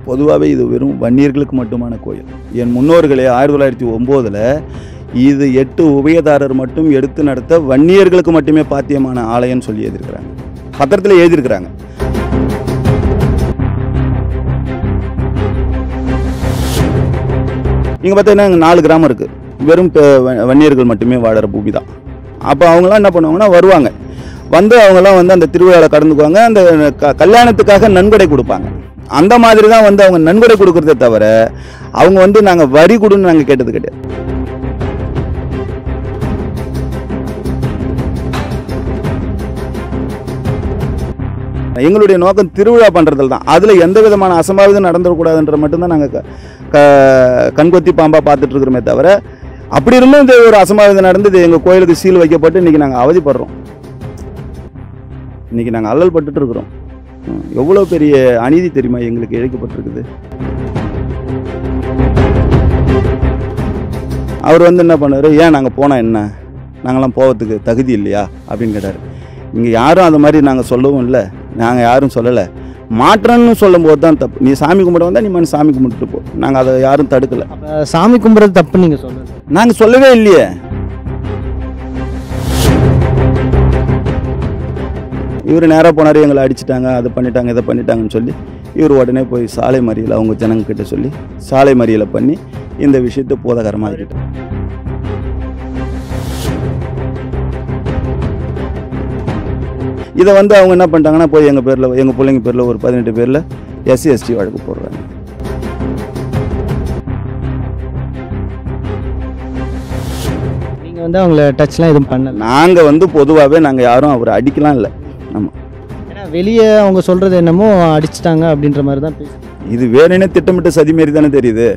பொதுவாகவே இது வெறும் வன்னியர்களுக்கு மட்டுமான கோயில் என் முன்னோர்களே ஆயிரத்தி தொள்ளாயிரத்தி ஒம்போதில் இது எட்டு உபயதாரர் மட்டும் எடுத்து நடத்த வன்னியர்களுக்கு மட்டுமே பாத்தியமான ஆலயம்னு சொல்லி எழுதியிருக்கிறாங்க பத்திரத்தில் எழுதியிருக்கிறாங்க இங்கே பார்த்தீங்கன்னா இங்க நாலு கிராமம் இருக்குது வெறும் பெ- வ- வன்னியர்கள் மட்டுமே வாழற பூமி தான் அப்போ அவங்களாம் என்ன பண்ணுவாங்கன்னா வருவாங்க வந்து அவங்கெல்லாம் வந்து அந்த திருவிழாவில் கடந்துக்குவாங்க அந்த க கல்யாணத்துக்காக நன்கொடை கொடுப்பாங்க அந்த மாதிரி தான் வந்து அவங்க நன்கொடை கொடுக்குறதே தவிர அவங்க வந்து நாங்கள் வரி கொடுன்னு நாங்கள் கேட்டது கிடையாது எங்களுடைய நோக்கம் திருவிழா பண்ணுறதுல தான் அதில் எந்த விதமான அசம்பாவிதம் நடந்துடக்கூடாதுன்ற மட்டும்தான் நாங்கள் க க- கண்கொத்தி பாம்பாக பார்த்துட்டு இருக்கிறோமே தவிர அப்படி இருந்தும் இந்த ஒரு அசம்பாவிதம் நடந்து எங்கள் கோயிலுக்கு சீல் வைக்கப்பட்டு இன்றைக்கி நாங்கள் அவதிப்படுறோம் இன்றைக்கி நாங்கள் அல்லல் பட்டுட்டு இருக்கிறோம் ம், எவ்வளோ பெரிய அநீதி தெரியுமா எங்களுக்கு இழைக்கப்பட்டிருக்குது அவர் வந்து என்ன பண்ணார் ஏன் நாங்கள் போனால் என்ன நாங்களாம் போகிறதுக்கு தகுதி இல்லையா அப்படின்னு கேட்டார் இங்கே யாரும் அது மாதிரி நாங்கள் சொல்லவும் இல்லை நாங்கள் யாரும் சொல்லலை மாற்றம்னு சொல்லும்போது தான் தப்பு நீ சாமி கும்பிட வந்தால் நீ மனு சாமி கும்பிட்டுட்டு போ நாங்கள் அதை யாரும் தடுக்கலை அப்ப சாமி கும்பிட்றது தப்பு நீங்கள் சொல்லுங்கள் நாங்கள் சொல்லவே இல்லையே இவர் நேராக போனார் எங்களை அடிச்சிட்டாங்க அதை பண்ணிட்டாங்க இதை பண்ணிட்டாங்கன்னு சொல்லி இவர் உடனே போய் சாலை மறியல் அவங்க ஜனங்க கிட்ட சொல்லி சாலை மறியலை பண்ணி இந்த விஷயத்தை போதகரமாக ஆக்கிட்டாங்க இதை வந்து அவங்க என்ன பண்ணிட்டாங்கன்னா போய் எங்கள் பேரில் எங்கள் பிள்ளைங்க பேரில் ஒரு பதினெட்டு பேரில் எஸ்சி எஸ்டி வழக்கு போடுறாங்க நீங்கள் வந்து அவங்கள டச்லாம் எதுவும் பண்ணல நாங்கள் வந்து பொதுவாகவே நாங்கள் யாரும் அவரை அடிக்கலாம் இல்லை ஆமாம் ஏன்னா வெளியே அவங்க சொல்கிறது என்னமோ அடிச்சிட்டாங்க அப்படின்ற மாதிரி தான் பேசு இது வேணும்னே திட்டமிட்ட சதி மாரி தானே தெரியுது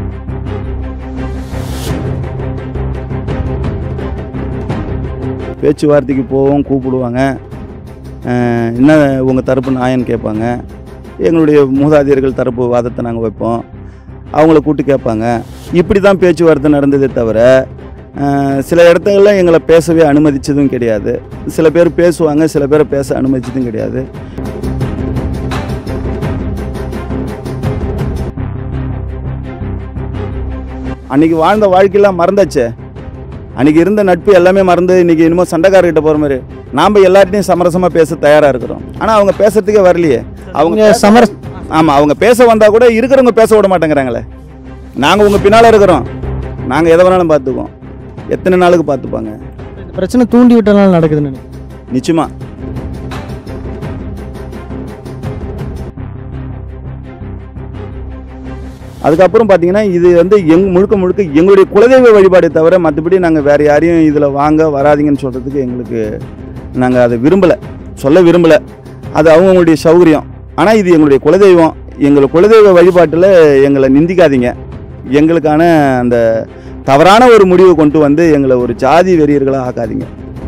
பேச்சுவார்த்தைக்கு போவோம் கூப்பிடுவாங்க அஹ் என்ன உங்கள் தரப்பு நியாயம்னு கேட்பாங்க எங்களுடைய மூதாதையர்கள் தரப்பு வாதத்தை நாங்கள் வைப்போம் அவங்கள கூப்பிட்டு கேட்பாங்க இப்படி தான் பேச்சுவார்த்தை நடந்ததே தவிர அஹ் சில இடத்துல எங்களை பேசவே அனுமதிச்சதும் கிடையாது சில பேர் பேசுவாங்க சில பேரை பேச அனுமதிச்சதும் கிடையாது அன்னைக்கு வாழ்ந்த வாழ்க்கையெல்லாம் மறந்தாச்சே அன்னைக்கு இருந்த நட்பு எல்லாமே மறந்து இன்னைக்கு என்னமோ சண்டைக்காரர்கிட்ட போகிற மாதிரி நாம் எல்லார்ட்டையும் சமரசமாக பேச தயாராக இருக்கிறோம் ஆனால் அவங்க பேசுறதுக்கே வரலையே அவங்க அவங்க சமர ஆமாம் அவங்க பேச வந்தால் கூட இருக்கிறவங்க பேச விட மாட்டேங்கிறாங்களே நாங்கள் உங்கள் பின்னால் இருக்கிறோம் நாங்கள் எதை வேணாலும் பார்த்துக்குவோம் எத்தனை நாளுக்கு பார்த்துப்பாங்க இந்த பிரச்சனை தூண்டி விட்டனால நடக்குதுன்னு நினைக்கிறேன். நிச்சயமா அதுக்கப்புறம் பார்த்தீங்கன்னா இது வந்து எங் முழுக்க முழுக்க எங்களுடைய குலதெய்வ வழிபாடை தவிர மற்றபடி நாங்கள் வேறு யாரையும் இதில் வாங்க வராதீங்கன்னு சொல்கிறதுக்கு எங்களுக்கு நாங்கள் அதை விரும்பலை சொல்ல விரும்பலை அது அவங்கவுங்களுடைய சௌகரியம் ஆனால் இது எங்களுடைய குலதெய்வம் எங்கள் குலதெய்வ வழிபாட்டில் எங்களை நிந்திக்காதீங்க எங்களுக்கான அந்த தவறான ஒரு முடிவை கொண்டு வந்து எங்களை ஒரு ஜாதி வெறியர்களாக ஆக்காதீங்க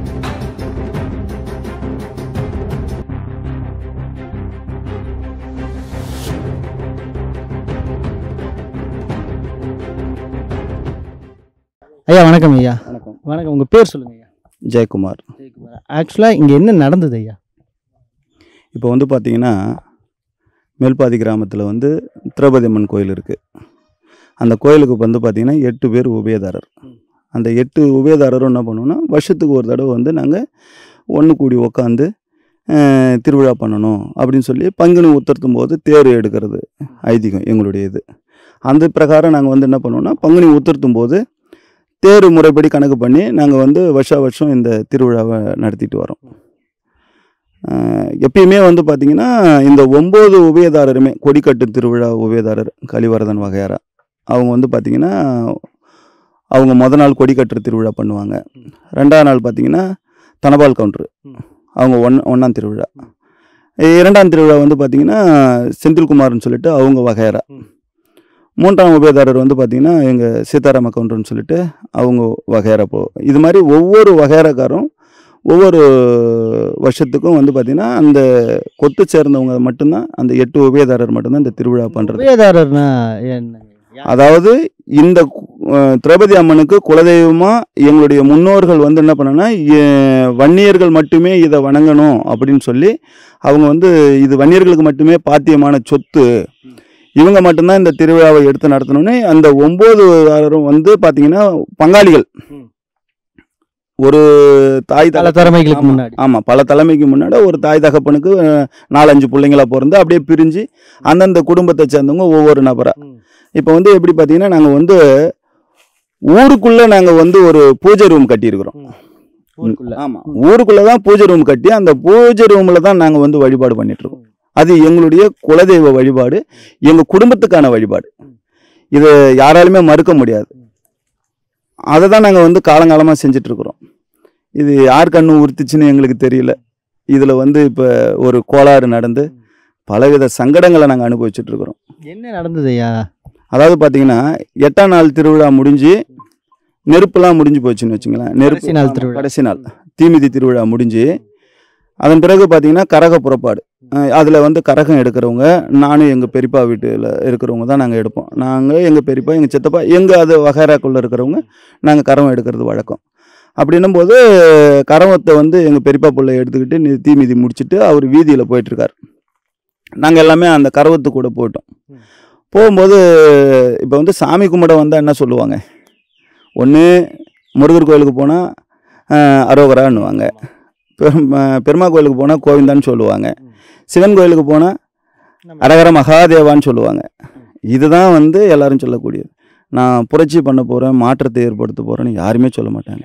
ஐயா வணக்கம் ஐயா வணக்கம் வணக்கம் உங்கள் பேர் சொல்லுங்க ஐயா ஜெயக்குமார் ஆக்சுவலாக இங்கே என்ன நடந்தது ஐயா இப்போ வந்து பார்த்தீங்கன்னா மேல்பாதி கிராமத்தில் வந்து திரௌபதி அம்மன் கோயில் இருக்குது அந்த கோயிலுக்கு வந்து பார்த்தீங்கன்னா எட்டு பேர் உபயதாரர் அந்த எட்டு உபயதாரரும் என்ன பண்ணுவோம்னா வருஷத்துக்கு ஒரு தடவை வந்து நாங்கள் ஒன்று கூடி உக்காந்து அஹ், திருவிழா பண்ணணும் அப்படின்னு சொல்லி பங்குனி உத்தரத்தும் போது தேர் எடுக்கிறது ஐதீகம் எங்களுடைய இது அந்த பிரகாரம் நாங்கள் வந்து என்ன பண்ணுவோம்னா பங்குனி உத்தரத்தும் போது தேர் முறைப்படி கணக்கு பண்ணி நாங்கள் வந்து வருஷா வருஷம் இந்த திருவிழாவை நடத்திட்டு வரோம் ஆஹ் எப்பயுமே வந்து பார்த்திங்கன்னா இந்த ஒம்பது உபயதாரருமே கொடிக்கட்டு திருவிழா உபயதாரர் கலிவரதன் வகையாரா அவங்க வந்து பார்த்திங்கன்னா அவங்க முத நாள் கொடிக்கட்டுற திருவிழா பண்ணுவாங்க ரெண்டாவது நாள் பார்த்திங்கன்னா தனபால் கவுண்டர் அவங்க ஒன் ஒன்றாம் திருவிழா இரண்டாம் திருவிழா வந்து பார்த்திங்கன்னா செந்தில்குமார்னு சொல்லிட்டு அவங்க வகையாரா மூன்றாம் உபயதாரர் வந்து பார்த்திங்கன்னா எங்கள் சீதாராம கவுண்டர்னு சொல்லிட்டு அவங்க வகையாரா போ இது மாதிரி ஒவ்வொரு வகையாரக்காரும் ஒவ்வொரு வருஷத்துக்கும் வந்து பார்த்திங்கன்னா அந்த கொத்து சேர்ந்தவங்க மட்டும்தான் அந்த எட்டு உபயதாரர் மட்டும்தான் இந்த திருவிழா பண்ணுறது உபயதாரர்னா என்ன அதாவது இந்த அஹ், திரௌபதி அம்மனுக்கு குலதெய்வமாக எங்களுடைய முன்னோர்கள் வந்து என்ன பண்ணனா வன்னியர்கள் மட்டுமே இதை வணங்கணும் அப்படின்னு சொல்லி அவங்க வந்து இது வன்னியர்களுக்கு மட்டுமே பாத்தியமான சொத்து இவங்க மட்டும்தான் இந்த திருவிழாவை எடுத்து நடத்தணும்னு அந்த ஒம்பது வந்து பார்த்தீங்கன்னா பங்காளிகள் ம். ஒரு தாய் பல தகப்பன் தலைமைகளுக்கு ஆமா. முன்னாடி ஆமாம் பல தலைமைக்கு முன்னாடி ஒரு தாய் தகப்பனுக்கு அஹ், நாலஞ்சு பிள்ளைங்களா பிறந்து அப்படியே பிரிஞ்சு அந்தந்த குடும்பத்தை சேர்ந்தவங்க ஒவ்வொரு நபரா ம். இப்போ வந்து எப்படி பார்த்தீங்கன்னா நாங்கள் வந்து ஊருக்குள்ளே நாங்கள் வந்து ஒரு பூஜை ரூம் கட்டியிருக்கிறோம் ஊருக்குள்ள ஆமாம் ஊருக்குள்ளே தான் பூஜை ரூம் கட்டி அந்த பூஜை ரூமில் தான் நாங்கள் வந்து வழிபாடு பண்ணிட்டு இருக்கோம் அது எங்களுடைய குலதெய்வ வழிபாடு எங்கள் குடும்பத்துக்கான வழிபாடு இது யாராலுமே மறுக்க முடியாது அதை தான் நாங்கள் வந்து காலங்காலமாக செஞ்சுட்டு இருக்கிறோம் இது யார் கண்ணு உறுத்துச்சுன்னு எங்களுக்கு தெரியல இதில் வந்து இப்போ ஒரு கோளாறு நடந்து பலவித சங்கடங்களை நாங்கள் அனுபவிச்சுட்டு இருக்கிறோம் என்ன நடந்தது ஐயா அதாவது பார்த்தீங்கன்னா எட்டாம் நாள் திருவிழா முடிஞ்சு நெருப்புலாம் முடிஞ்சு போச்சுன்னு வச்சுங்களேன் நெருப்பு கடைசி நாள் ஆமா, திருவிழா. கடைசி நாள் தீமிதி திருவிழா முடிஞ்சு அதன் பிறகு பார்த்தீங்கன்னா கரக புறப்பாடு அதில் வந்து கரகம் எடுக்கிறவங்க நானும் எங்கள் பெரியப்பா வீட்டில் இருக்கிறவங்க தான் நாங்கள் எடுப்போம் நாங்கள் எங்கள் பெரியப்பா எங்கள் சித்தப்பா எங்கள் அது வகைராக்குள்ளே இருக்கிறவங்க நாங்கள் கரகம் எடுக்கிறது வழக்கம் அப்படின்னும் போது கரவத்தை வந்து எங்கள் பெரியப்பா பிள்ளை எடுத்துக்கிட்டு நி- தீமிதி முடிச்சுட்டு அவர் வீதியில் போயிட்டுருக்கார் நாங்கள் எல்லாமே அந்த கரவத்து கூட போயிட்டோம் ம். போகும்போது இப்போ வந்து சாமி கும்பிட வந்தால் என்ன சொல்லுவாங்க ஒன்று முருகர் கோயிலுக்கு போனால் அரோகரான்னுவாங்க பெருமா பெருமா கோயிலுக்கு போனால் கோவிந்தான்னு சொல்லுவாங்க சிவன் கோயிலுக்கு போனால் அரகர மகாதேவான்னு சொல்லுவாங்க இதுதான் வந்து எல்லாரும் சொல்லக்கூடியது நான் புரட்சி பண்ண போகிறேன் மாற்றத்தை ஏற்படுத்த போகிறேன்னு யாருமே சொல்ல மாட்டாங்க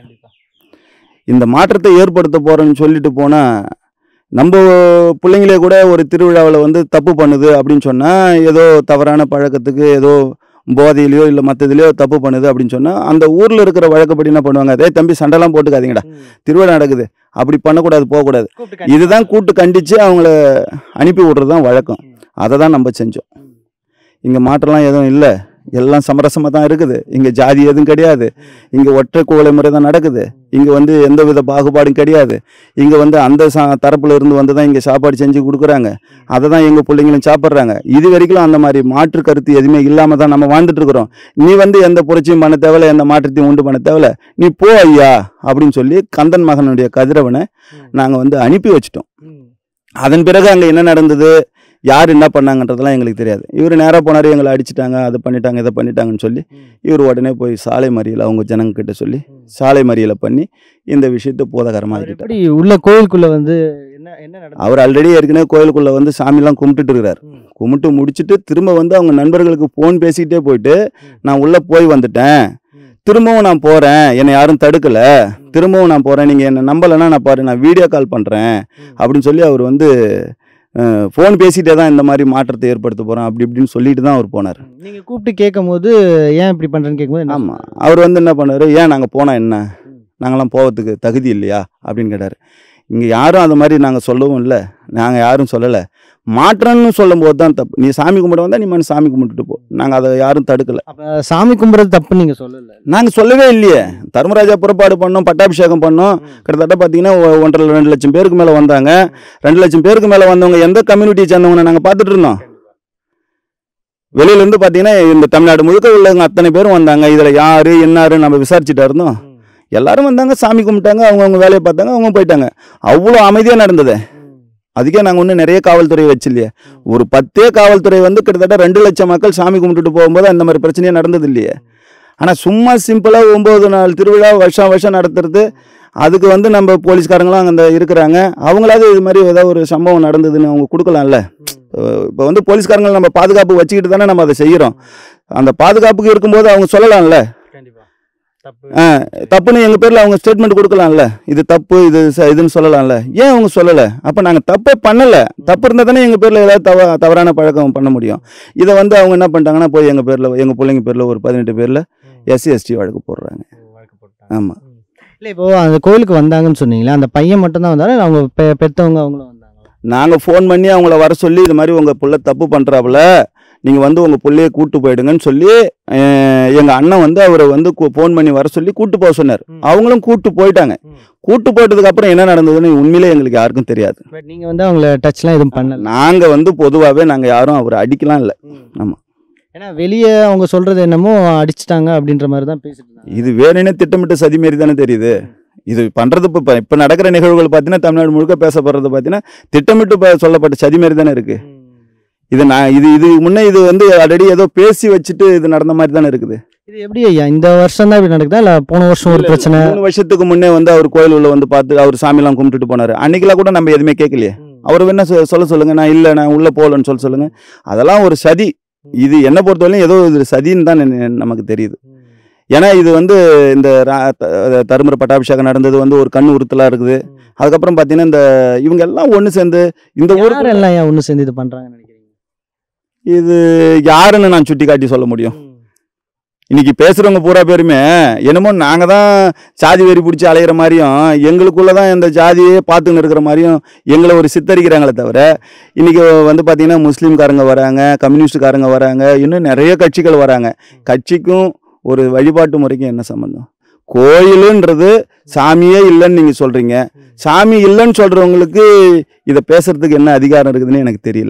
இந்த மாற்றத்தை ஏற்படுத்த போகிறேன்னு சொல்லிட்டு போனால் நம்ம பிள்ளைங்களே கூட ஒரு திருவிழாவில் வந்து தப்பு பண்ணுது அப்படின்னு சொன்னால் ஏதோ தவறான பழக்கத்துக்கு ஏதோ போதையிலையோ இல்லை மற்றதுலையோ தப்பு பண்ணுது அப்படின்னு சொன்னால் அந்த ஊரில் இருக்கிற வழக்கப்படி என்ன பண்ணுவாங்க அதே தம்பி சண்டைலாம் போட்டுக்காதீங்கடா திருவிழா நடக்குது அப்படி பண்ணக்கூடாது போகக்கூடாது இதுதான் கூட்டு கண்டித்து அவங்கள அனுப்பி விட்றது தான் வழக்கம் அதை தான் நம்ம செஞ்சோம் இங்கே மாற்றம்லாம் எதுவும் இல்லை எல்லாம் சமரசமாக தான் இருக்குது இங்கே ஜாதி எதுவும் கிடையாது இங்கே ஒற்றை கோலை முறை தான் நடக்குது இங்கே வந்து எந்த வித பாகுபாடும் கிடையாது இங்கே வந்து அந்த சா தரப்புல இருந்து வந்து தான் இங்கே சாப்பாடு செஞ்சு கொடுக்குறாங்க அதை தான் எங்கள் பிள்ளைங்களும் சாப்பிட்றாங்க இது வரைக்கும் அந்த மாதிரி மாற்று கருத்து எதுவுமே இல்லாமல் தான் நம்ம வாழ்ந்துட்டு இருக்கிறோம் நீ வந்து எந்த புரட்சியும் பண்ண தேவையில்ல எந்த மாற்றத்தையும் உண்டு பண்ண தேவையில்ல நீ போ ஐயா அப்படின்னு சொல்லி கந்தன் மகனுடைய கதிரவனை நாங்கள் வந்து அனுப்பி வச்சிட்டோம் அதன் பிறகு அங்கே என்ன நடந்தது யார் என்ன பண்ணாங்கன்றதெல்லாம் எங்களுக்கு தெரியாது இவர் நேராக போனார் எங்களை அடிச்சிட்டாங்க அதை பண்ணிட்டாங்க இதை பண்ணிட்டாங்கன்னு சொல்லி இவர் உடனே போய் சாலை மறியல் அவங்க ஜனங்க கிட்ட சொல்லி சாலை மறியலை பண்ணி இந்த விஷயத்தை அவர் போதகரமாக்கிட்டார் எப்படி உள்ள கோயிலுக்குள்ள வந்து என்ன என்ன நடந்தது அவர் ஆல்ரெடி ஏற்கனவே கோயிலுக்குள்ளே வந்து சாமிலாம் கும்பிட்டுட்டு இருக்கிறார் ம். கும்பிட்டு முடிச்சுட்டு திரும்ப வந்து அவங்க நண்பர்களுக்கு ஃபோன் பேசிக்கிட்டே போயிட்டு நான் உள்ளே போய் வந்துட்டேன் ம். திரும்பவும் நான் போகிறேன் என்னை யாரும் தடுக்கல திரும்பவும் நான் போகிறேன் நீங்கள் என்னை நம்பலைன்னா நான் பாரு நான் வீடியோ கால் பண்ணுறேன் அப்படின்னு சொல்லி அவர் வந்து ஃபோன் பேசிட்டே தான் இந்த மாதிரி மாற்றத்தை ஏற்படுத்த போகிறேன் அப்படி இப்படின்னு சொல்லிட்டு தான் அவர் போனார் நீங்க கூப்பிட்டு கேட்கும் போது ஏன் இப்படி பண்றேன்னு கேட்கும்போது என்ன ஆமாம் அவர் வந்து என்ன பண்ணார் ஏன் நாங்கள் போனால் என்ன ம். நாங்களாம் போகிறதுக்கு தகுதி இல்லையா அப்படின்னு கேட்டார் இங்கே யாரும் அந்த மாதிரி நாங்கள் சொல்லவும் இல்லை நாங்கள் யாரும் சொல்லலை மாற்றம்னு சொல்லும்போது தான் தப்பு நீ சாமி கும்பிட வந்தால் நீ மனு சாமி கும்பிட்டுட்டு போ நாங்கள் அதை யாரும் தடுக்கலை அப்ப சாமி கும்பிடுறது தப்பு நீங்க சொல்லல நாங்கள் சொல்லவே இல்லையே தர்மராஜா புறப்பாடு பண்ணோம் பட்டாபிஷேகம் பண்ணோம் கிட்டத்தட்ட பார்த்தீங்கன்னா ஒ- ஒன்றரை ரெண்டு லட்சம் பேருக்கு மேலே வந்தாங்க ரெண்டு லட்சம் பேருக்கு மேலே வந்தவங்க எந்த கம்யூனிட்டியை சேர்ந்தவங்க நாங்கள் பார்த்துட்டு இருந்தோம் வெளியிலேருந்து பார்த்தீங்கன்னா இந்த தமிழ்நாடு முழுக்க உள்ளவங்க அத்தனை பேரும் வந்தாங்க இதில் யார் என்னாரு நம்ம விசாரிச்சுட்டா இருந்தோம் எல்லாரும் வந்தாங்க சாமி கும்பிட்டாங்க அவங்கவுங்க வேலையை பார்த்தாங்க அவங்க போயிட்டாங்க அவ்வளோ அமைதியாக நடந்தது அதுக்கே நாங்கள் ஒன்றும் நிறைய காவல்துறை வச்சில்லையே ஒரு பத்தே காவல்துறை வந்து கிட்டத்தட்ட ரெண்டு லட்சம் மக்கள் சாமி கும்பிட்டுட்டு போகும்போது அந்த மாதிரி பிரச்சனையே நடந்தது இல்லையே ஆனால் சும்மா சிம்பிளாக ஒம்பது நாள் திருவிழா வருஷம் வருஷம் நடத்துறது அதுக்கு வந்து நம்ம போலீஸ்காரங்களாம் அந்த இருக்கிறாங்க அவங்களாவது இது மாதிரி ஏதாவது ஒரு சம்பவம் நடந்ததுன்னு அவங்க கொடுக்கலாம்ல இப்போ வந்து போலீஸ்காரங்களை நம்ம பாதுகாப்பு வச்சுக்கிட்டு தானே நம்ம அதை செய்கிறோம் அந்த பாதுகாப்புக்கு இருக்கும்போது அவங்க சொல்லலாம்ல கண்டிப்பா தப்பு ஆ, தப்புன்னு எங்கள் பேரில் அவங்க ஸ்டேட்மெண்ட் கொடுக்கலாம்ல இது தப்பு இது ச- இதுன்னு சொல்லலாம்ல ஏன் அவங்க சொல்லலை அப்போ நாங்கள் தப்பே பண்ணலை தப்பு இருந்தால் தானே எங்கள் பேரில் ஏதாவது தவ தவறான பழக்கம் பண்ண முடியும் இதை வந்து அவங்க என்ன பண்ணிட்டாங்கன்னா போய் எங்கள் பேரில் எங்கள் பிள்ளைங்க பேரில் ஒரு பதினெட்டு பேரில் எஸ்சி எஸ்டி வழக்கு போடுறாங்க வழக்கு போட்டாங்க ஆமாம் இல்லை இப்போ அந்த கோயிலுக்கு வந்தாங்கன்னு சொன்னீங்களே அந்த பையன் மட்டும் தான் வந்தாரு இல்ல அவங்க பெ- பெத்தவங்க அவங்களும் வந்தாங்க நாங்கள் ஃபோன் பண்ணி அவங்கள வர சொல்லி இது மாதிரி உங்கள் புள்ள தப்பு பண்ணுறாப்புல நீங்கள் வந்து உங்கள் பிள்ளைய கூட்டு போயிடுங்கன்னு சொல்லி எங்கள் அண்ணன் வந்து அவரை வந்து ஃபோன் பண்ணி வர சொல்லி கூட்டு போக சொன்னார் ம். அவங்களும் கூட்டு போயிட்டாங்க ம். கூட்டு போயிட்டதுக்கு அப்புறம் என்ன நடந்ததுன்னு உண்மையிலே எங்களுக்கு யாருக்கும் தெரியாது பட் நீங்க வந்து அவங்கள டச்லாம் எதுவும் பண்ணல நாங்கள் வந்து பொதுவாகவே நாங்கள் யாரும் அவரை அடிக்கலாம் இல்லை ஆமா. ஏன்னா வெளியே அவங்க சொல்றது என்னமோ அடிச்சிட்டாங்க அப்படின்ற மாதிரி தான் பேசிட்டு இருந்தாங்க இது வேணும்னே திட்டமிட்டு சதி மாரி தானே தெரியுது இது பண்ணுறது இப்போ இப்போ நடக்கிற நிகழ்வுகள் பார்த்தீங்கன்னா தமிழ்நாடு முழுக்க பேசப்படுறது பார்த்தீங்கன்னா திட்டமிட்டு ப- சொல்லப்பட்ட சதி மாரி தானே இருக்குது இது நான் இது இது முன்னே இது வந்து ஆல்ரெடி ஏதோ பேசி வச்சுட்டு இது நடந்த மாதிரி தானே இருக்குது இது எப்படி ஐயா இந்த வருஷம் தான் இப்படி நடக்குதா இல்லை போன வருஷம் ஒரு பிரச்சனை மூணு வருஷத்துக்கு முன்னே வந்து அவர் கோயில் உள்ள வந்து பார்த்து அவர் சாமிலாம் கும்பிட்டுட்டு போனாரு அன்னைக்கெல்லாம் கூட நம்ம எதுவுமே கேட்கலையே அவர் என்ன சொ- சொல்ல சொல்லுங்க நான் இல்லை நான் உள்ள போகலன்னு சொல்ல சொல்லுங்க அதெல்லாம் ஒரு சதி இது என்ன பொறுத்தவரையும் ஏதோ இது சதின்னு தான் நெ- நமக்கு தெரியுது ஏன்னா இது வந்து இந்த ரா- த- தருமபுரி பட்டாபிஷேகம் நடந்தது வந்து ஒரு கண் உறுத்தலா இருக்குது அதுக்கப்புறம் பார்த்தீங்கன்னா இந்த இவங்க எல்லாம் ஒன்று சேர்ந்து இந்த ஊருக்கு யார் எல்லாம் ஐயா ஒன்று சேர்ந்து இது பண்றாங்கன்னு நினைக்கிறீங்க இது யாருன்னு நான் சுட்டி காட்டி சொல்ல முடியும் இன்னைக்கு பேசுறவங்க பூரா பேருமே என்னமோ நாங்க தான் சாதி வெறி பிடிச்சி அலையிற மாதிரியும் எங்களுக்குள்ள தான் இந்த ஜாதியே பார்த்துன்னு இருக்கிற மாதிரியும் எங்களை ஒரு சித்தரிக்கிறாங்களே தவிர இன்னைக்கு வந்து பார்த்தீங்கன்னா முஸ்லீம்காரங்க வராங்க கம்யூனிஸ்டுக்காரங்க வராங்க இன்னும் நிறைய கட்சிகள் வராங்க கட்சிக்கும் ஒரு வழிபாட்டு முறைக்கும் என்ன சம்பந்தம் கோயிலுன்றது சாமியே இல்லைன்னு நீங்க சொல்றீங்க சாமி இல்லைன்னு சொல்றவங்களுக்கு இதை பேசுறதுக்கு என்ன அதிகாரம் இருக்குதுன்னு எனக்கு தெரியல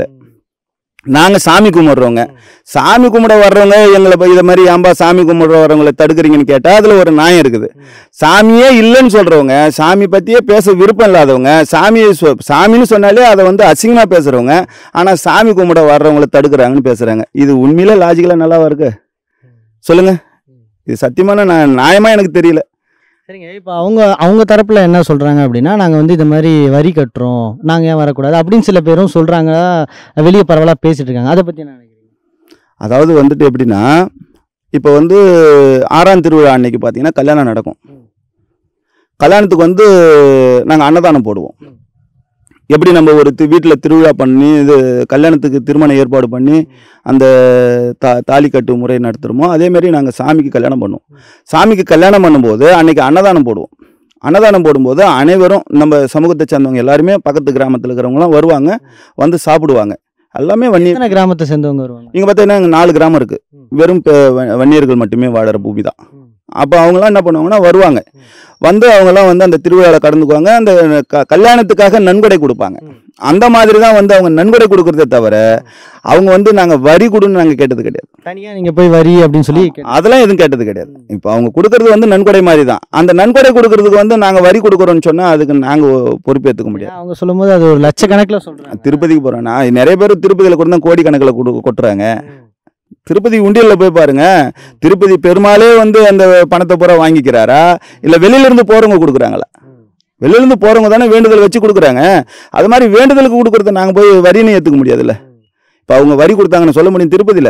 நாங்க சாமி கும்பிடுறவங்க சாமி கும்பிட வர்றவங்க எங்களை போய் இதை மாதிரி ஏன்பா சாமி கும்பிட வர்றவங்களை தடுக்கிறீங்கன்னு கேட்டா அதுல ஒரு நியாயம் இருக்குது சாமியே இல்லைன்னு சொல்றவங்க சாமி பத்தியே பேச விருப்பம் இல்லாதவங்க சாமியை சொ- சாமின்னு சொன்னாலே அதை வந்து அசிங்கமா பேசுறவங்க ஆனா சாமி கும்பிட வர்றவங்களை தடுக்கிறாங்கன்னு பேசுறாங்க இது உண்மையில லாஜிக்கலா நல்லாவா இருக்கு சொல்லுங்க இது சத்தியமான நான் நியாயமா எனக்கு தெரியல சரிங்க இப்போ அவங்க அவங்க தரப்புல என்ன சொல்றாங்க அப்படின்னா நாங்க வந்து இது மாதிரி வரி கட்டுறோம் நாங்க ஏன் வரக்கூடாது அப்படின்னு சில பேரும் சொல்றாங்க வெளியே பரவலா பேசிட்டு இருக்காங்க அதை பத்தி என்ன நினைக்கிறீங்க அதாவது வந்துட்டு எப்படின்னா இப்போ வந்து ஆறாம் திருவிழா அன்னைக்கு பார்த்தீங்கன்னா கல்யாணம் நடக்கும் கல்யாணத்துக்கு வந்து நாங்கள் அன்னதானம் போடுவோம் எப்படி நம்ம ஒரு வீட்டில் திருவிழா பண்ணி இது கல்யாணத்துக்கு திருமண ஏற்பாடு பண்ணி அந்த தா தாலி கட்டு முறை நடத்துகிறோமோ அதேமாரி நாங்கள் சாமிக்கு கல்யாணம் பண்ணுவோம் சாமிக்கு கல்யாணம் பண்ணும்போது அன்னைக்கு அன்னதானம் போடுவோம் அன்னதானம் போடும்போது அனைவரும் நம்ம சமூகத்தை சேர்ந்தவங்க எல்லாருமே பக்கத்து கிராமத்தில் இருக்கிறவங்களாம் வருவாங்க வந்து சாப்பிடுவாங்க எல்லாமே வன்னி எத்தனை கிராமத்தை சேர்ந்தவங்க வருவாங்க இங்கே பார்த்தீங்கன்னா இங்க நாலு கிராமம் இருக்குது வெறும் பெ- வ- வன்னியர்கள் மட்டுமே வாழற பூமி தான் அப்போ அவங்களாம் என்ன பண்ணுவாங்கன்னா வருவாங்க வந்து அவங்களாம் வந்து அந்த திருவிழாவில் கடந்துக்குவாங்க அந்த க கல்யாணத்துக்காக நன்கொடை கொடுப்பாங்க அந்த மாதிரி தான் வந்து அவங்க நன்கொடை கொடுக்கறதே தவிர அவங்க வந்து நாங்கள் வரி கொடுன்னு நாங்கள் கேட்டது கிடையாது தனியா நீங்க போய் வரி அப்படின்னு சொல்லி கேட்டு- அதெல்லாம் எதுவும் கேட்டது கிடையாது இப்போ அவங்க கொடுக்கறது வந்து நன்கொடை மாதிரி தான் அந்த நன்கொடை கொடுக்கறதுக்கு வந்து நாங்கள் வரி கொடுக்குறோம்னு சொன்னால் அதுக்கு நாங்கள் பொறுப்பேற்றுக்க முடியாது ஏன்னா அவங்க சொல்லும்போது அது ஒரு லட்சக்கணக்கில் சொல்றாங்க திருப்பதிக்கு போகிறோம் நான் நிறைய பேர் திருப்பதியில் கூட தான் கோடிக்கணக்கில் கொடு கொட்டுறாங்க திருப்பதி உண்டியலில் போய் பாருங்க திருப்பதி பெருமாளே வந்து அந்த பணத்தை பூரா வாங்கிக்கிறாரா இல்லை வெளியிலேருந்து போகிறவங்க கொடுக்குறாங்களா வெளியிலேருந்து போகிறவங்க தானே வேண்டுதல் வச்சு கொடுக்குறாங்க அது மாதிரி வேண்டுதலுக்கு கொடுக்குறத நாங்கள் போய் வரின்னு ஏற்றுக்க முடியாதுல்ல இப்போ அவங்க வரி கொடுத்தாங்கன்னு சொல்ல முடியும் திருப்பதியில்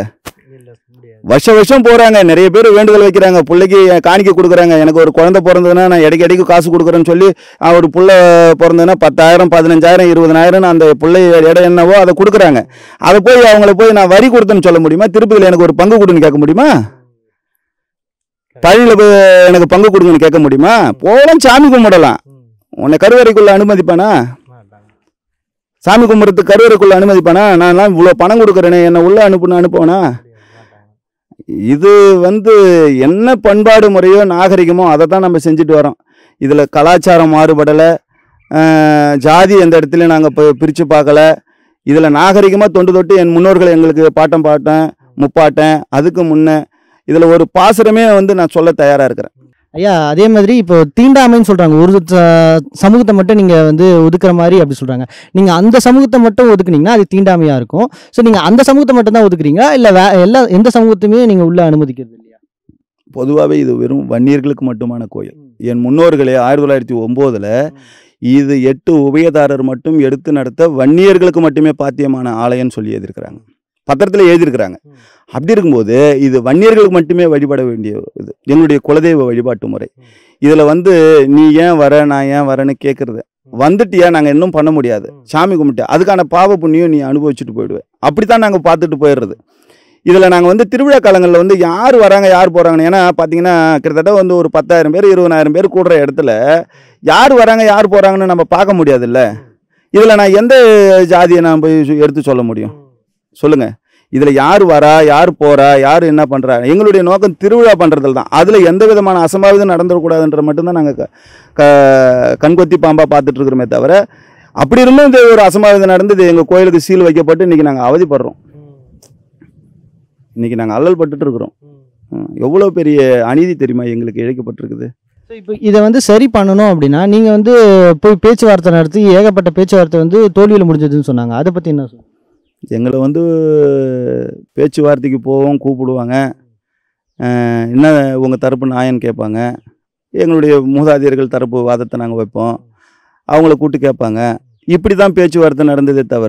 வருஷ வருஷம் போகிறாங்க நிறைய பேர் வேண்டுதல் வைக்கிறாங்க பிள்ளைக்கு காணிக்கை கொடுக்குறாங்க எனக்கு ஒரு குழந்தை பிறந்ததுன்னா நான் இடைக்கு இடைக்கு காசு கொடுக்குறேன்னு சொல்லி ஆ, ஒரு புள்ள பிறந்ததுன்னா பத்தாயிரம் பதினஞ்சாயிரம் இருபதனாயிரம் அந்த பிள்ளை இடம் என்னவோ அதை கொடுக்குறாங்க அதை போய் அவங்கள போய் நான் வரி கொடுத்தேன்னு சொல்ல முடியுமா திருப்பதியில் எனக்கு ஒரு பங்கு கொடுன்னு கேட்க முடியுமா பழனியில் போய் எனக்கு பங்கு கொடுங்கன்னு கேட்க முடியுமா போகலாம் சாமி கும்பிடலாம் உன்னை கருவறைக்குள்ள அனுமதிப்பானா சாமி கும்பிட்றதுக்கு கருவறைக்குள்ள அனுமதிப்பானா நான்லாம் இவ்வளோ பணம் கொடுக்குறேனே என்னை உள்ள அனுப்புன்னு அனுப்புவேனா இது வந்து என்ன பண்பாடு முறையோ நாகரிகமோ அதை தான் நம்ம செஞ்சுட்டு வரோம் இதில் கலாச்சாரம் மாறுபடலை ஜாதி எந்த இடத்துலையும் நாங்கள் இப்போ பிரித்து பார்க்கல இதில் நாகரிகமாக தொண்டு தொட்டு என் முன்னோர்கள் எங்களுக்கு பாட்டம் பாட்டேன் முப்பாட்டேன் அதுக்கு முன்னே இதில் ஒரு பாசுரமே வந்து நான் சொல்ல தயாராக இருக்கிறேன் ஐயா அதே மாதிரி இப்போ தீண்டாமைன்னு சொல்றாங்க ஒரு ச- சமூகத்தை மட்டும் நீங்க வந்து ஒதுக்குற மாதிரி அப்படி சொல்றாங்க நீங்க அந்த சமூகத்தை மட்டும் ஒதுக்குனீங்கன்னா அது தீண்டாமையா இருக்கும் ஸோ நீங்க அந்த சமூகத்தை மட்டும் தான் ஒதுக்குறீங்களா இல்ல வே எல்லா எந்த சமூகத்தையுமே நீங்க உள்ள அனுமதிக்கிறது இல்லையா பொதுவாகவே இது வெறும் வன்னியர்களுக்கு மட்டுமான கோயில் என் முன்னோர்களே ஆயிரத்தி தொள்ளாயிரத்தி ஒம்போதில் இது எட்டு உபயதாரர் மட்டும் எடுத்து நடத்த வன்னியர்களுக்கு மட்டுமே பாத்தியமான ஆலயம்னு சொல்லி எழுதியிருக்கிறாங்க பத்திரத்தில் எழுதியிருக்கிறாங்க அப்படி இருக்கும்போது இது வன்னியர்களுக்கு மட்டுமே வழிபட வேண்டிய இது எங்களுடைய குலதெய்வ வழிபாட்டு முறை இதில் வந்து நீ ஏன் வர நான் ஏன் வரேன்னு கேட்குறது வந்துட்டியா நாங்கள் இன்னும் பண்ண முடியாது சாமி கும்பிட்டு அதுக்கான பாவ புண்ணியம் நீ அனுபவிச்சுட்டு போயிடுவேன் அப்படி தான் நாங்கள் பார்த்துட்டு போயிடுறது இதில் நாங்கள் வந்து திருவிழா காலங்களில் வந்து யார் வராங்க யார் போகிறாங்கன்னு ஏன்னா பார்த்தீங்கன்னா கிட்டத்தட்ட வந்து ஒரு பத்தாயிரம் பேர் இருபதாயிரம் பேர் கூடுற இடத்துல யார் வராங்க யார் போகிறாங்கன்னு நம்ம பார்க்க முடியாதுல்ல இதில் நான் எந்த ஜாதியை நான் போய் சு- எடுத்து சொல்ல முடியும் சொல்லுங்கள் இதில் யார் வரா யார் போகிறா யார் என்ன பண்ணுறா எங்களுடைய நோக்கம் திருவிழா பண்ணுறதுல தான் அதில் எந்த விதமான அசம்பாவிதம் நடந்துடக்கூடாதுன்ற மட்டும்தான் நாங்கள் க க- கண்கொத்தி பாம்பாக பார்த்துட்டு இருக்கிறோமே தவிர அப்படி இருந்தும் இந்த ஒரு அசம்பாவிதம் நடந்து எங்கள் கோயிலுக்கு சீல் வைக்கப்பட்டு இன்றைக்கி நாங்கள் அவதிப்படுறோம் இன்றைக்கி நாங்கள் அல்லல் பட்டுட்டு இருக்கிறோம் ம், எவ்வளோ பெரிய அநீதி தெரியுமா எங்களுக்கு இழைக்கப்பட்டிருக்குது ஸோ இப்போ இதை வந்து சரி பண்ணணும் அப்படின்னா நீங்க வந்து போய் பேச்சுவார்த்தை நடத்தி ஏகப்பட்ட பேச்சுவார்த்தை வந்து தோல்வியில் முடிஞ்சதுன்னு சொன்னாங்க அதை பத்தி என்ன சொல்லுங்க எங்களை வந்து பேச்சுவார்த்தைக்கு போவோம் கூப்பிடுவாங்க அஹ் என்ன உங்கள் தரப்பு நியாயம்னு கேட்பாங்க எங்களுடைய மூதாதையர்கள் தரப்பு வாதத்தை நாங்கள் வைப்போம் அவங்கள கூப்பிட்டு கேட்பாங்க இப்படி தான் பேச்சுவார்த்தை நடந்ததே தவிர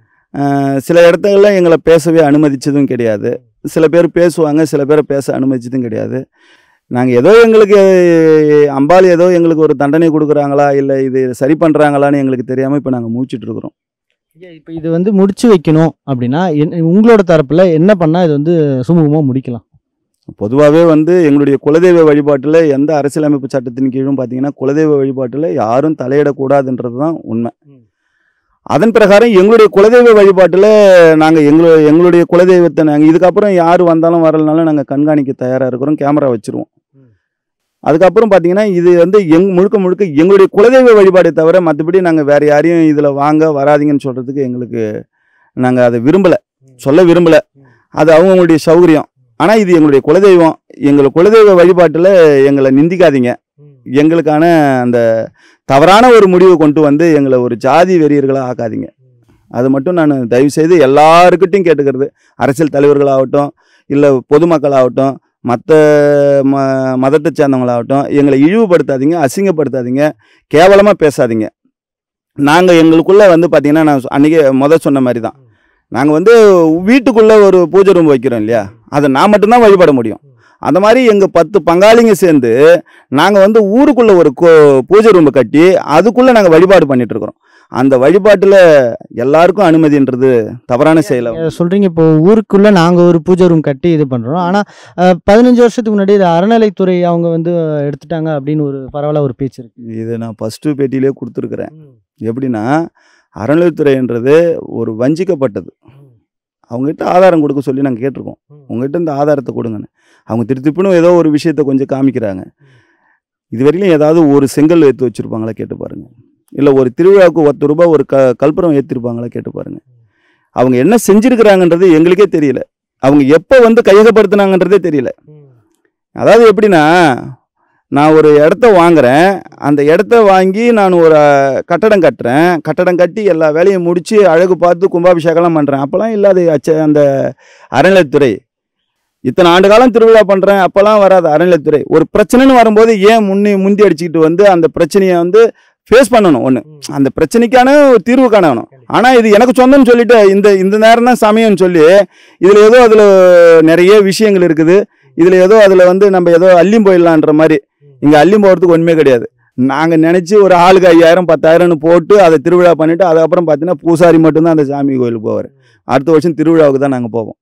அஹ் சில இடத்துல எங்களை பேசவே அனுமதிச்சதும் கிடையாது சில பேர் பேசுவாங்க சில பேரை பேச அனுமதிச்சதும் கிடையாது நாங்கள் ஏதோ எங்களுக்கு அம்பாள் ஏதோ எங்களுக்கு ஒரு தண்டனை கொடுக்குறாங்களா இல்லை இது சரி பண்ணுறாங்களான்னு எங்களுக்கு தெரியாமல் இப்போ நாங்கள் மூச்சிட்டு இருக்கிறோம் இப்போ இது வந்து முடிச்சு வைக்கணும் அப்படின்னா என்ன- உங்களோட தரப்புல என்ன பண்ணா இது வந்து சுமூகமா முடிக்கலாம் பொதுவாகவே வந்து எங்களுடைய குலதெய்வ வழிபாட்டில் எந்த அரசியலமைப்பு சட்டத்தின் கீழும் பார்த்தீங்கன்னா குலதெய்வ வழிபாட்டில் யாரும் தலையிடக்கூடாதுன்றது தான் உண்மை ம். அதன் பிரகாரம் எங்களுடைய குலதெய்வ வழிபாட்டில் நாங்கள் எங்களு எங்களுடைய குலதெய்வத்தை நாங்கள் இதுக்கப்புறம் யார் வந்தாலும் வரலனாலும் நாங்கள் கண்காணிக்க தயாராக இருக்கிறோம் கேமரா வச்சுருவோம் ம். அதுக்கப்புறம் பார்த்தீங்கன்னா இது வந்து எங் முழுக்க முழுக்க எங்களுடைய குலதெய்வ வழிபாடை தவிர மற்றபடி நாங்கள் வேறு யாரையும் இதில் வாங்க வராதீங்கன்னு சொல்கிறதுக்கு எங்களுக்கு நாங்கள் அதை விரும்பலை சொல்ல விரும்பலை அது அவங்கவுங்களுடைய சௌகரியம் ஆனால் இது எங்களுடைய குலதெய்வம் எங்கள் குலதெய்வ வழிபாட்டில் எங்களை நிந்திக்காதீங்க எங்களுக்கான அந்த தவறான ஒரு முடிவை கொண்டு வந்து எங்களை ஒரு ஜாதி வெறியர்களாக ஆக்காதீங்க அது மட்டும் நான் தயவு செய்து எல்லாருக்கிட்டையும் கேட்டுக்கிறது அரசியல் தலைவர்களாகட்டும் இல்லை பொதுமக்களாகட்டும் மற்ற ம மதத்தை சேர்ந்தவங்களாகட்டும் எங்களை இழிவுபடுத்தாதீங்க அசிங்கப்படுத்தாதீங்க கேவலமாக பேசாதீங்க நாங்கள் எங்களுக்குள்ளே வந்து பார்த்திங்கன்னா நான் சொ- அன்னைக்கே முத சொன்ன மாதிரி தான் நாங்கள் வந்து வீட்டுக்குள்ளே ஒரு பூஜை ரூம் வைக்கிறோம் இல்லையா அதை நான் மட்டும்தான் வழிபட முடியும் அந்த மாதிரி எங்கள் பத்து பங்காளிங்க சேர்ந்து நாங்கள் வந்து ஊருக்குள்ளே ஒரு கோ பூஜை ரூம் கட்டி அதுக்குள்ளே நாங்கள் வழிபாடு பண்ணிட்டு இருக்கிறோம் அந்த வழிபாட்டில் எல்லாருக்கும் அனுமதின்றது தவறான செயலை நீங்க சொல்றீங்க இப்போ ஊருக்குள்ள நாங்க ஒரு பூஜை ரூம் கட்டி இது பண்றோம் ஆனா அஹ், பதினஞ்சு வருஷத்துக்கு முன்னாடி இது அறநிலைத்துறை அவங்க வந்து எடுத்துட்டாங்க அப்படின்னு ஒரு பரவாயில்ல ஒரு பேச்சு இருக்கு இது நான் ஃபஸ்ட்டு பேட்டியிலே கொடுத்துருக்குறேன் எப்படின்னா அறநிலைத்துறைன்றது ஒரு வஞ்சிக்கப்பட்டது அவங்ககிட்ட ஆதாரம் கொடுக்க சொல்லி நாங்கள் கேட்டிருக்கோம் உங்ககிட்ட இந்த ஆதாரத்தை கொடுங்கன்னு அவங்க திருத்திப்பினும் ஏதோ ஒரு விஷயத்தை கொஞ்சம் காமிக்கிறாங்க இதுவரையிலும் ஏதாவது ஒரு செங்கல் ஏற்றி வச்சுருப்பாங்களா கேட்டு பாருங்க இல்லை ஒரு திருவிழாவுக்கு ஒத்து ரூபாய் ஒரு க கல்புரம் ஏற்றிருப்பாங்களா கேட்டு பாருங்க அவங்க என்ன செஞ்சுருக்கிறாங்கன்றது எங்களுக்கே தெரியல அவங்க எப்போ வந்து கையகப்படுத்துனாங்கன்றதே தெரியல அதாவது எப்படின்னா நான் ஒரு இடத்த வாங்குறேன் அந்த இடத்த வாங்கி நான் ஒரு அஹ், கட்டடம் கட்டுறேன் கட்டடம் கட்டி எல்லா வேலையும் முடித்து அழகு பார்த்து கும்பாபிஷேகம்லாம் பண்ணுறேன் அப்போல்லாம் இல்லாத அச்ச அந்த அறநிலைத்துறை இத்தனை ஆண்டு காலம் திருவிழா பண்ணுறேன் அப்போல்லாம் வராது அறநிலைத்துறை ஒரு பிரச்சனைன்னு வரும்போது ஏன் முன்னி முந்தி அடிச்சுக்கிட்டு வந்து அந்த பிரச்சனையை வந்து ஃபேஸ் பண்ணணும் ஒன்று அந்த பிரச்சனைக்கான ஒரு தீர்வு காணணும் ஆனால் இது எனக்கு சொந்தம்னு சொல்லிட்டு இந்த இந்த நேரம் தான் சமயம்னு சொல்லி இதில் ஏதோ அதில் நிறைய விஷயங்கள் இருக்குது இதில் ஏதோ அதில் வந்து நம்ம ஏதோ அள்ளியும் போயிடலான்ற மாதிரி இங்கே அள்ளியும் போகிறதுக்கு ஒன்றுமே கிடையாது நாங்கள் நினச்சி ஒரு ஆளுக்கு ஐயாயிரம் பத்தாயிரம்னு போட்டு அதை திருவிழா பண்ணிவிட்டு அதுக்கப்புறம் பார்த்தீங்கன்னா பூசாரி மட்டும்தான் அந்த சாமி கோயிலுக்கு போவார் அடுத்த வருஷம் திருவிழாவுக்கு தான் நாங்கள் போவோம்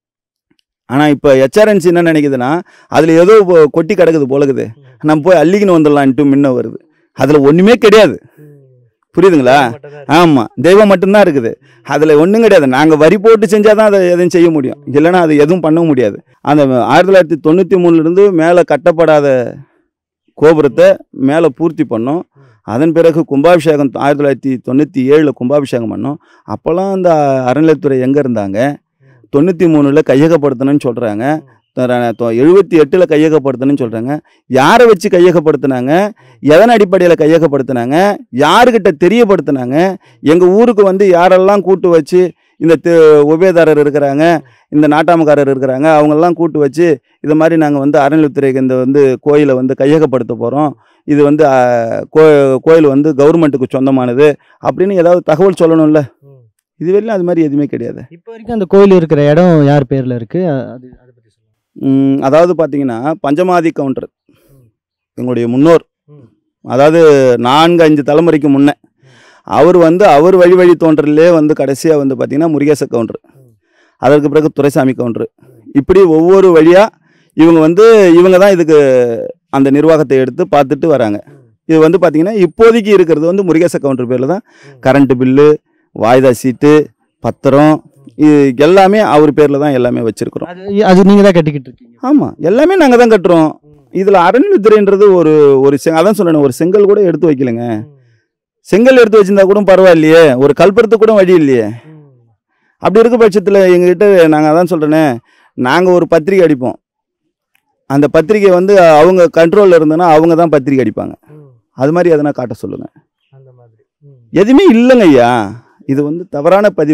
ஆனால் இப்போ ஹெச்ஆர்என்சி என்ன நினைக்குதுன்னா அதில் ஏதோ இப்போ கொட்டி கிடக்குது போலக்குது நம்ம போய் அள்ளிக்கின்னு வந்துடலான்ட்டு முன்ன வருது அதில் ஒன்றுமே கிடையாது புரியுதுங்களா ஆமாம் தெய்வம் மட்டும்தான் இருக்குது அதில் ஒன்றும் கிடையாது நாங்கள் வரி போட்டு செஞ்சால் தான் அதை எதுவும் செய்ய முடியும் இல்லைன்னா அது எதுவும் பண்ண முடியாது அந்த ஆயிரத்தி தொள்ளாயிரத்தி தொண்ணூற்றி மூணுலேருந்து மேலே கட்டப்படாத கோபுரத்தை மேலே பூர்த்தி பண்ணோம் அதன் பிறகு கும்பாபிஷேகம் ஆயிரத்தி தொள்ளாயிரத்தி தொண்ணூற்றி ஏழில் கும்பாபிஷேகம் பண்ணோம் அப்போல்லாம் அந்த அறநிலைத்துறை எங்கே இருந்தாங்க தொண்ணூற்றி மூணில் கையகப்படுத்தணும்னு சொல்கிறாங்க எழுபத்தி எட்டில் கையகப்படுத்தணும்னு சொல்கிறாங்க யாரை வச்சு கையகப்படுத்துனாங்க எதன் அடிப்படையில் கையகப்படுத்துனாங்க யாருக்கிட்ட தெரியப்படுத்துனாங்க எங்கள் ஊருக்கு வந்து யாரெல்லாம் கூட்டு வச்சு இந்த தி- உபயதாரர் இருக்கிறாங்க இந்த நாட்டாமக்காரர் இருக்கிறாங்க அவங்கெல்லாம் கூட்டு வச்சு இது மாதிரி நாங்கள் வந்து அறநிலைத்துறைக்கு இந்த வந்து கோயிலை வந்து கையகப்படுத்த போகிறோம் இது வந்து ஆ, கோ கோயில் வந்து கவர்மெண்ட்டுக்கு சொந்தமானது அப்படின்னு ஏதாவது தகவல் சொல்லணும்ல இதுவரையிலும் அது மாதிரி எதுவுமே கிடையாது இப்போ வரைக்கும் அந்த கோயில் இருக்கிற இடம் யார் பேர்ல இருக்கு அ- அது அதை பத்தி சொல்லுங்க ம், அதாவது பார்த்தீங்கன்னா பஞ்சமாதி கவுண்டர் எங்களுடைய முன்னோர் ம். அதாவது நான்கு அஞ்சு தலைமுறைக்கு முன்னே அவர் வந்து அவர் வழி வழி தோன்றலே வந்து கடைசியாக வந்து பார்த்தீங்கன்னா முருகேச கவுண்டர் அதற்கு பிறகு துரைசாமி கவுண்டர் இப்படி ஒவ்வொரு வழியாக இவங்க வந்து இவங்க தான் இதுக்கு அந்த நிர்வாகத்தை எடுத்து பார்த்துட்டு வராங்க இது வந்து பார்த்தீங்கன்னா இப்போதைக்கு இருக்கிறது வந்து முருகேச கவுண்டர் பேரில் தான் கரண்ட்டு பில்லு வாய்தா சீட்டு பத்திரம் இது எல்லாமே அவர் பேரில் தான் எல்லாமே வச்சுருக்குறோம் அது அது நீங்க தான் கட்டிக்கிட்டு இருக்கீங்க ஆமாம் எல்லாமே நாங்கள் தான் கட்டுறோம் இதில் அறநிலைத்துறைன்றது ஒரு ஒரு செ அதான் சொன்னேன் ஒரு செங்கல் கூட எடுத்து வைக்கலைங்க செங்கல் எடுத்து வச்சிருந்தா கூட பரவாயில்லையே ஒரு கல்புறத்துக்கு கூட வழி இல்லையே அப்படி இருக்க பட்சத்தில் எங்ககிட்ட நாங்கள் அதான் சொல்கிறேனே நாங்கள் ஒரு பத்திரிக்கை அடிப்போம் அந்த பத்திரிக்கை வந்து அவங்க கண்ட்ரோலில் இருந்ததுன்னா அவங்க தான் பத்திரிக்கை அடிப்பாங்க அது மாதிரி எதனா காட்ட சொல்லுங்கள் அந்த மாதிரி எதுவுமே இல்லைங்க ஐயா இது வந்து தவறான பதிவு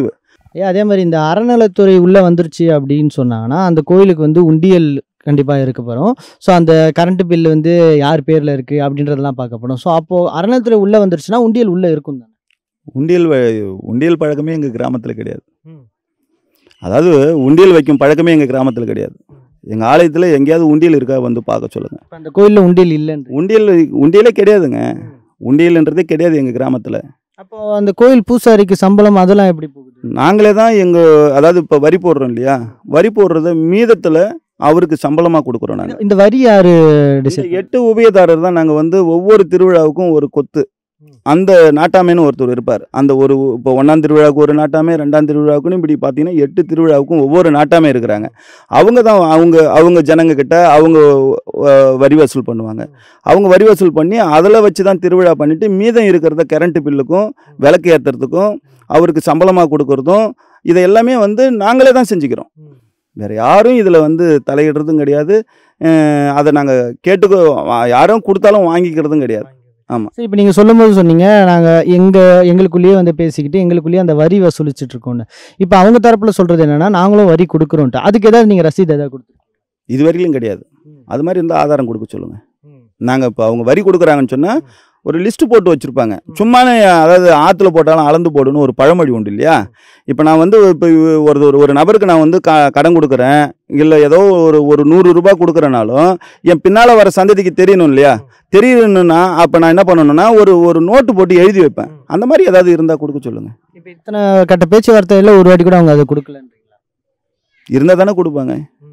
ஏன் அதே மாதிரி இந்த அறநிலைத்துறை உள்ளே வந்துருச்சு அப்படின்னு சொன்னாங்கன்னா அந்த கோயிலுக்கு வந்து உண்டியல் கண்டிப்பாக இருக்க போகிறோம் ஸோ அந்த கரண்ட் பில் வந்து யார் பேரில் இருக்குது அப்படின்றதெல்லாம் பார்க்கப்படும் ஸோ அப்போது அறநிலைத்துறை உள்ளே வந்துருச்சுன்னா உண்டியல் உள்ளே இருக்கும் தானே உண்டியல் வ- உண்டியல் பழக்கமே எங்கள் கிராமத்தில் கிடையாது ம். அதாவது உண்டியல் வைக்கும் பழக்கமே எங்கள் கிராமத்தில் கிடையாது எங்கள் ஆலயத்தில் எங்கேயாவது உண்டியல் இருக்கா வந்து பார்க்க சொல்லுங்கள் இப்போ அந்த கோயிலில் உண்டியல் இல்லைன்னு உண்டியல் உண்டியலே கிடையாதுங்க உண்டியல்ன்றதே கிடையாது எங்கள் கிராமத்தில் அப்போ அந்த கோயில் பூசாரிக்கு சம்பளம் அதெல்லாம் எப்படி போகுது நாங்களே தான் எங்கள் அதாவது இப்போ வரி போடுறோம் இல்லையா வரி போடுறத மீதத்தில் அவருக்கு சம்பளமாக கொடுக்குறோம் நாங்கள் இந்த வரி யாரு இந்த டிசைட் எட்டு உபயதாரர் தான் நாங்கள் வந்து ஒவ்வொரு திருவிழாவுக்கும் ஒரு கொத்து அந்த நாட்டாமைன்னு ஒருத்தர் இருப்பார் அந்த ஒரு இப்போ ஒன்றாம் திருவிழாவுக்கு ஒரு நாட்டாமை ரெண்டாம் திருவிழாவுக்குன்னு இப்படி பார்த்தீங்கன்னா எட்டு திருவிழாவுக்கும் ஒவ்வொரு நாட்டாமை இருக்கிறாங்க அவங்க தான் அவங்க அவங்க ஜனங்க கிட்ட அவங்க அஹ், வரி வசூல் பண்ணுவாங்க அவங்க வரி வசூல் பண்ணி அதில் வச்சு தான் திருவிழா பண்ணிட்டு மீதம் இருக்கிறத கரண்ட் பில்லுக்கும் விளக்கு ஏற்றுறதுக்கும் அவருக்கு சம்பளமாக கொடுக்கறதும் இதை எல்லாமே வந்து நாங்களே தான் செஞ்சுக்கிறோம் வேற யாரும் இதில் வந்து தலையிடுறதும் கிடையாது அஹ், அதை நாங்கள் கேட்டுக்கோ யாரும் கொடுத்தாலும் வாங்கிக்கிறதும் கிடையாது சரி இப்போ நீங்கள் சொல்லும்போது சொன்னீங்க நாங்கள் எங்கள் எங்களுக்குள்ளேயே வந்து பேசிக்கிட்டு எங்களுக்குள்ளேயே அந்த வரி வசூலிச்சிட்டு இருக்கோம்னு இப்போ அவங்க தரப்புல சொல்கிறது என்னன்னா நாங்களும் வரி கொடுக்குறோன்ட்டு அதுக்கு ஏதாவது நீங்கள் ரசீது ஏதாவது கொடுத்து இது வரையிலும் கிடையாது அது மாதிரி இருந்தால் ஆதாரம் கொடுக்க சொல்லுங்கள் நாங்கள் இப்போ அவங்க வரி கொடுக்குறாங்கன்னு சொன்னால் ஒரு லிஸ்ட் போட்டு வச்சுருப்பாங்க சும்மானே அதாவது ஆற்றுல போட்டாலும் அளந்து போடணும் ஒரு பழமொழி உண்டு இல்லையா இப்போ நான் வந்து இப்போ ஒரு ஒரு ஒரு நபருக்கு நான் வந்து க கடன் கொடுக்குறேன் இல்லை ஏதோ ஒரு ஒரு நூறு ரூபாய் கொடுக்குறனாலும் என் பின்னால் வர சந்ததிக்கு தெரியணும் இல்லையா தெரியணும்னா அப்போ நான் என்ன பண்ணணும்னா ஒரு ஒரு நோட்டு போட்டு எழுதி வைப்பேன் அந்த மாதிரி ஏதாவது இருந்தால் கொடுக்க சொல்லுங்கள் இப்போ இத்தனை கட்ட பேச்சுவார்த்தையில் ஒரு வாட்டி கூட அவங்க அதை கொடுக்கலன்றீங்களா இருந்தால் தானே கொடுப்பாங்க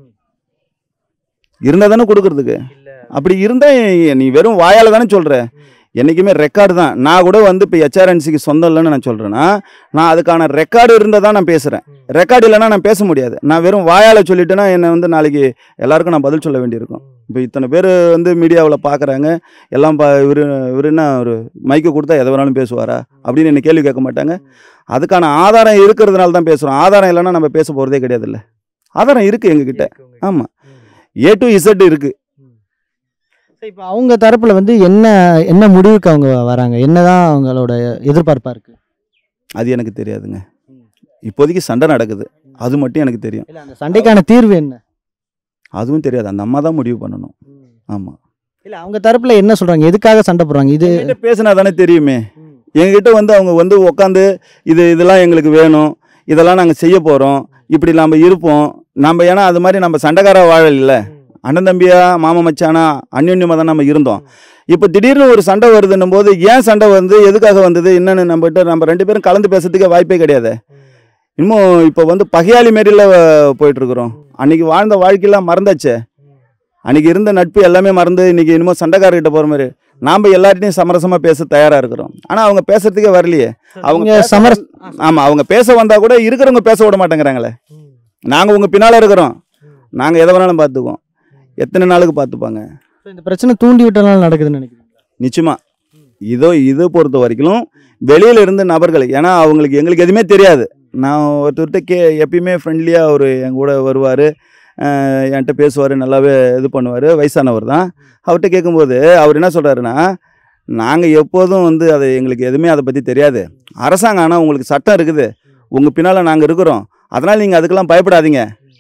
இருந்தால் தானே கொடுக்கறதுக்கு அப்படி இருந்தால் நீ வெறும் வாயால் தானே சொல்கிற என்றைக்குமே ரெக்கார்டு தான் நான் கூட வந்து இப்போ ஹெச்ஆர்என்சிக்கு சொந்தம் இல்லைன்னு நான் சொல்கிறேன்னா நான் அதுக்கான ரெக்கார்டு இருந்தால் தான் நான் பேசுகிறேன் ரெக்கார்டு இல்லைன்னா நான் பேச முடியாது நான் வெறும் வாயால் சொல்லிட்டேன்னா என்னை வந்து நாளைக்கு எல்லாருக்கும் நான் பதில் சொல்ல வேண்டியிருக்கும் இப்போ இத்தனை பேர் வந்து மீடியாவில் பார்க்குறாங்க எல்லாம் பா இவர் இவர் என்ன ஒரு மைக்கு கொடுத்தா எதை வேணாலும் பேசுவாரா அப்படின்னு என்ன கேள்வி கேட்க மாட்டாங்க அதுக்கான ஆதாரம் இருக்கிறதுனால தான் பேசுகிறோம் ஆதாரம் இல்லைன்னா நம்ம பேச போகிறதே கிடையாதுல்ல ஆதாரம் இருக்குது எங்ககிட்ட ஆமாம் ஏ டு இசட் இருக்குது இப்போ அவங்க தரப்புல வந்து என்ன என்ன முடிவுக்கு அவங்க வராங்க என்னதான் அவங்களோட எதிர்பார்ப்பா இருக்கு அது எனக்கு தெரியாதுங்க இப்போதைக்கு சண்டை நடக்குது அது மட்டும் எனக்கு தெரியும் இல்ல அந்த சண்டைக்கான தீர்வு என்ன அதுவும் தெரியாது அந்த அம்மா தான் முடிவு பண்ணணும் ஆமாம் இல்ல அவங்க தரப்புல என்ன சொல்றாங்க எதுக்காக சண்டை போடுறாங்க இது என்கிட்ட பேசினா தானே தெரியுமே எங்ககிட்ட வந்து அவங்க வந்து உட்காந்து இது இதெல்லாம் எங்களுக்கு வேணும் இதெல்லாம் நாங்கள் செய்ய போகிறோம் இப்படி நம்ம இருப்போம் நம்ம ஏன்னா அது மாதிரி நம்ம சண்டைக்கார வாழல் இல்லை அண்ணன் தம்பியா மாமா மச்சானா அந்யோன்யமாக தான் நம்ம இருந்தோம் இப்போ திடீர்னு ஒரு சண்டை வருதுன்னும் போது ஏன் சண்டை வந்து எதுக்காக வந்தது என்னன்னு நம்மகிட்ட நம்ம ரெண்டு பேரும் கலந்து பேசுறதுக்கே வாய்ப்பே கிடையாது இன்னும் இப்போ வந்து பகையாளி மாரில போயிட்டு இருக்கிறோம் அன்னைக்கு வாழ்ந்த வாழ்க்கையெல்லாம் மறந்தாச்சே அன்னைக்கு இருந்த நட்பு எல்லாமே மறந்து இன்னைக்கு இன்னமும் சண்டைக்காரர்கிட்ட போகிற மாதிரி நாம் எல்லார்ட்டையும் சமரசமாக பேச தயாராக இருக்கிறோம் ஆனால் அவங்க பேசுறதுக்கே வரலையே அவங்க நீங்க பேச- சமரச ஆமாம் அவங்க பேச வந்தால் கூட இருக்கிறவங்க பேச விட மாட்டேங்கிறாங்களே நாங்கள் உங்கள் பின்னால் இருக்கிறோம் நாங்கள் எதை வேணாலும் பார்த்துக்குவோம் எத்தனை நாளுக்கு பார்த்துப்பாங்க இந்த பிரச்சனை தூண்டி விட்டனால நடக்குதுன்னு நினைக்கிறீங்களா நிச்சயமா இதோ இதை பொறுத்த வரைக்கும் வெளியில இருந்து நபர்கள் ஏன்னா அவங்களுக்கு எங்களுக்கு எதுவுமே தெரியாது நான் ஒருத்தர்கிட்ட கே எப்பயுமே ஃப்ரெண்ட்லியாக அவர் என் கூட வருவார் என்கிட்ட பேசுவார் நல்லாவே இது பண்ணுவார் வயசானவர் தான் அவர்கிட்ட கேட்கும்போது அவர் என்ன சொல்கிறாருன்னா நாங்கள் எப்போதும் வந்து அது எங்களுக்கு எதுவுமே அதை பற்றி தெரியாது அரசாங்கம் ஆனால் உங்களுக்கு சட்டம் இருக்குது உங்கள் பின்னால் நாங்கள் இருக்கிறோம் அதனால் நீங்கள் அதுக்கெல்லாம் பயப்படாதீங்க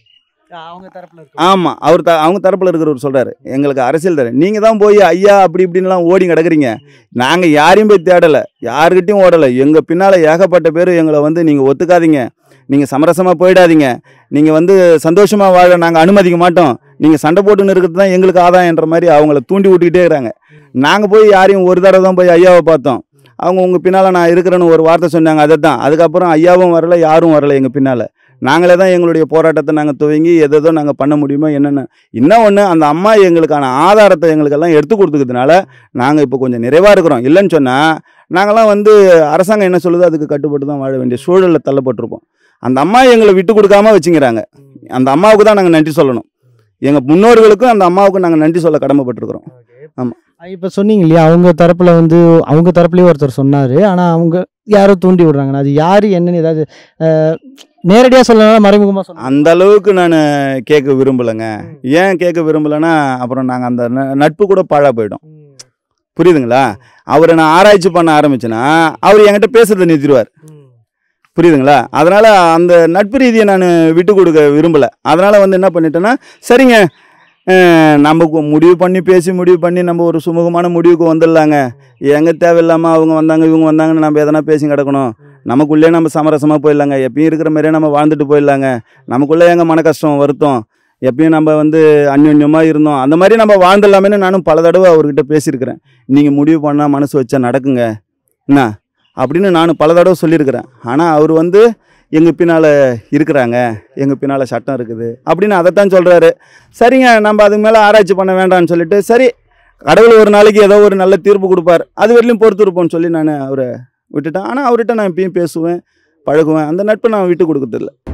அவங்க தரப்புல ஆமாம் அவர் த அவங்க தரப்பில் இருக்கிறவர் சொல்கிறாரு எங்களுக்கு அரசியல் தர நீங்கள் தான் போய் ஐயா அப்படி இப்படின்லாம் ஓடி கிடக்குறீங்க நாங்கள் யாரையும் போய் தேடலை யாருக்கிட்டையும் ஓடலை எங்கள் பின்னால் ஏகப்பட்ட பேர் எங்களை வந்து நீங்கள் ஒத்துக்காதீங்க நீங்கள் சமரசமாக போயிடாதீங்க நீங்கள் வந்து சந்தோஷமாக வாழ நாங்கள் அனுமதிக்க மாட்டோம் நீங்கள் சண்டை போட்டுன்னு இருக்கிறது தான் எங்களுக்கு ஆதாயன்ற மாதிரி அவங்கள தூண்டி விட்டுக்கிட்டே இருக்கிறாங்க நாங்கள் போய் யாரையும் ஒரு தடவை தான் போய் ஐயாவை பார்த்தோம் அவங்க உங்கள் பின்னால் நான் இருக்கிறேன்னு ஒரு வார்த்தை சொன்னாங்க அதை தான் அதுக்கப்புறம் ஐயாவும் வரல யாரும் வரல எங்கள் பின்னால் நாங்களே தான் எங்களுடைய போராட்டத்தை நாங்கள் துவங்கி எதோ நாங்கள் பண்ண முடியுமோ என்னென்ன இன்னும் ஒன்று அந்த அம்மா எங்களுக்கான ஆதாரத்தை எங்களுக்கெல்லாம் எடுத்து கொடுத்துக்கிறதுனால நாங்கள் இப்போ கொஞ்சம் நிறைவாக இருக்கிறோம் இல்லைன்னு சொன்னால் நாங்களாம் வந்து அரசாங்கம் என்ன சொல்லுதோ அதுக்கு கட்டுப்பட்டு தான் வாழ வேண்டிய சூழலில் தள்ளப்பட்டிருப்போம் அந்த அம்மா எங்களை விட்டு கொடுக்காம வச்சுங்கிறாங்க அந்த அம்மாவுக்கு தான் நாங்கள் நன்றி சொல்லணும் எங்கள் முன்னோர்களுக்கும் அந்த அம்மாவுக்கும் நாங்கள் நன்றி சொல்ல கடமைப்பட்டிருக்கிறோம் இப்போ சொன்னீங்க இல்லையா அவங்க தரப்புல வந்து அவங்க தரப்புலயே ஒருத்தர் சொன்னாரு ஆனா அவங்க யாரோ தூண்டி விடுறாங்க அது யாரு என்னன்னு ஏதாவது அஹ், நேரடியா சொல்லலாம் மறைமுகமா சொல்லலாம் அந்த அளவுக்கு நான் கேட்க விரும்பலைங்க ஏன் கேட்க விரும்பலைன்னா அப்புறம் நாங்கள் அந்த ந- நட்பு கூட பாழா போயிடும் புரியுதுங்களா அவரை நான் ஆராய்ச்சி பண்ண ஆரம்பிச்சேன்னா அவர் என்கிட்ட பேசுறதை நிறுத்திடுவார் புரியுதுங்களா அதனால் அந்த நட்பு ரீதியை நான் விட்டு கொடுக்க விரும்பலை அதனால் வந்து என்ன பண்ணிட்டேன்னா சரிங்க அஹ், நம்ம கு- முடிவு பண்ணி பேசி முடிவு பண்ணி நம்ம ஒரு சுமூகமான முடிவுக்கு வந்துடலாங்க எங்கே தேவையில்லாமல் அவங்க வந்தாங்க இவங்க வந்தாங்கன்னு நம்ம எதனா பேசி கிடக்கணும் நமக்குள்ளே நம்ம சமரசமாக போயிடலாங்க எப்பயும் இருக்கிற மாதிரியே நம்ம வாழ்ந்துட்டு போயிடலாங்க நமக்குள்ளே எங்கள் மன கஷ்டம் வருத்தம் எப்பயும் நம்ம வந்து அந்யோன்யமாக இருந்தோம் அந்த மாதிரி நம்ம வாழ்ந்துடலாமேன்னு நானும் பல தடவை அவர்கிட்ட பேசியிருக்கிறேன் நீங்கள் முடிவு பண்ணால் மனசு வச்சா நடக்குங்க என்ன அப்படின்னு நான் பல தடவை சொல்லியிருக்கிறேன் ஆனால் அவர் வந்து எங்கள் பின்னால் இருக்கிறாங்க எங்கள் பின்னால் சட்டம் இருக்குது அப்படின்னு அதைத்தான் சொல்கிறாரு சரிங்க நம்ம அதுக்கு மேலே ஆராய்ச்சி பண்ண வேண்டாம்னு சொல்லிட்டு சரி கடவுள் ஒரு நாளைக்கு ஏதோ ஒரு நல்ல தீர்ப்பு கொடுப்பார் அது வரையிலும் பொறுத்திருப்போம்னு சொல்லி நான் அவரை விட்டுட்டேன் ஆனால் அவர்கிட்ட நான் எப்பயும் பேசுவேன் பழகுவேன் அந்த நட்பை நான் விட்டு கொடுக்கறதில்ல